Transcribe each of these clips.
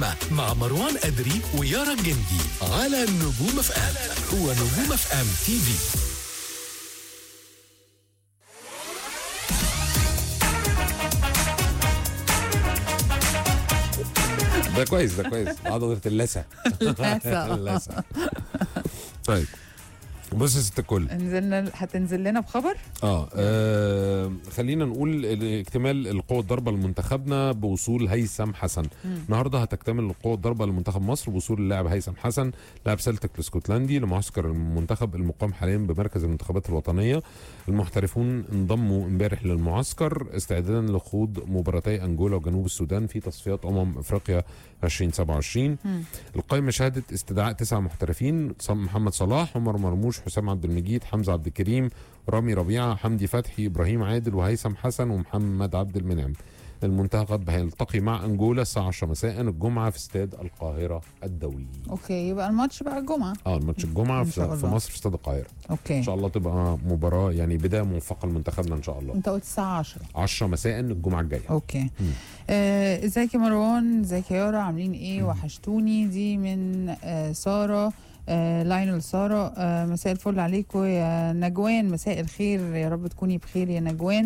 اللحمة مع مروان أدري ويارا الجندي على نجوم اف ام هو نجوم اف ام تي في ده كويس ده كويس عضلة اللثة اللثة. اللثة طيب بص يا ست الكل نزلنا هتنزل لنا بخبر اه, آه خلينا نقول ال- اكتمال القوة الضربة لمنتخبنا بوصول هيثم حسن النهارده هتكتمل القوة الضربة لمنتخب مصر بوصول اللاعب هيثم حسن لاعب سلتك الاسكتلندي لمعسكر المنتخب المقام حاليا بمركز المنتخبات الوطنية المحترفون انضموا امبارح للمعسكر استعدادا لخوض مباراتي انجولا وجنوب السودان في تصفيات امم افريقيا 2027 القائمة شهدت استدعاء تسع محترفين صم- محمد صلاح عمر مرموش حسام عبد المجيد حمزة عبد الكريم رامي ربيعة حمدي فتحي إبراهيم عادل وهيثم حسن ومحمد عبد المنعم المنتخب هيلتقي مع أنجولا الساعة 10 مساء الجمعة في استاد القاهرة الدولي اوكي يبقى الماتش بقى الجمعه اه الماتش الجمعة إن في, شاء في الله. مصر في استاد القاهرة اوكي إن شاء الله تبقى مباراة يعني بداية موفقة لمنتخبنا إن شاء الله انت قلت الساعه 10 10 مساء الجمعة الجاية اوكي آه، ازيك يا مروان ازيك يا يارا عاملين ايه وحشتوني دي من آه ساره آه لاينل ساره آه مساء الفل عليكم يا نجوان مساء الخير يا رب تكوني بخير يا نجوان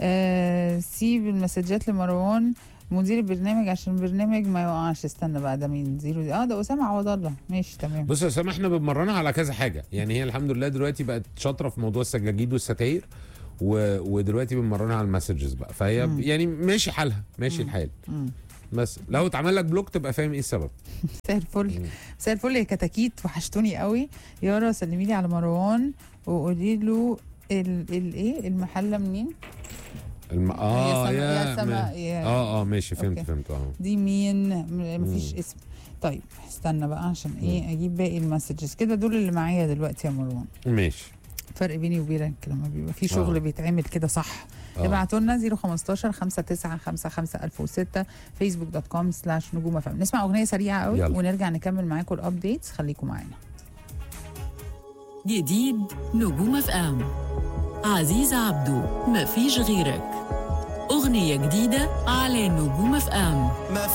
آه سيب المسجات لمروان مدير البرنامج عشان البرنامج ما يوقعش استنى بقى ده مين زيرو دي اه ده اسامه عوض الله ماشي تمام بص يا اسامه احنا بنمرنها على كذا حاجه يعني هي الحمد لله دلوقتي بقت شاطره في موضوع السجاجيد والستاير و... ودلوقتي بنمرنها على المسجز بقى فهي مم. يعني ماشي حالها ماشي الحال مم. بس لو اتعمل لك بلوك تبقى فاهم ايه السبب مساء الفل مم. مساء الفل يا كتاكيت وحشتوني قوي يارا سلمي لي على مروان وقولي له ال ال ايه المحله منين الم... اه سما- يا, يا سما- ما... يا- اه اه ماشي فهمت أوكي. فهمت اه دي مين م- مفيش مم. اسم طيب استنى بقى عشان ايه اجيب باقي المسجز كده دول اللي معايا دلوقتي يا مروان ماشي فرق بيني وبينك لما بيبقى في شغل آه. بيتعمل كده صح آه. ابعتوا لنا 015 5955 1006 فيسبوك دوت كوم سلاش نجوم فم نسمع اغنيه سريعه قوي يلا. ونرجع نكمل معاكم الابديتس خليكم معانا جديد نجوم اف ام عزيز عبدو مفيش غيرك أغنية جديدة على نجوم اف ام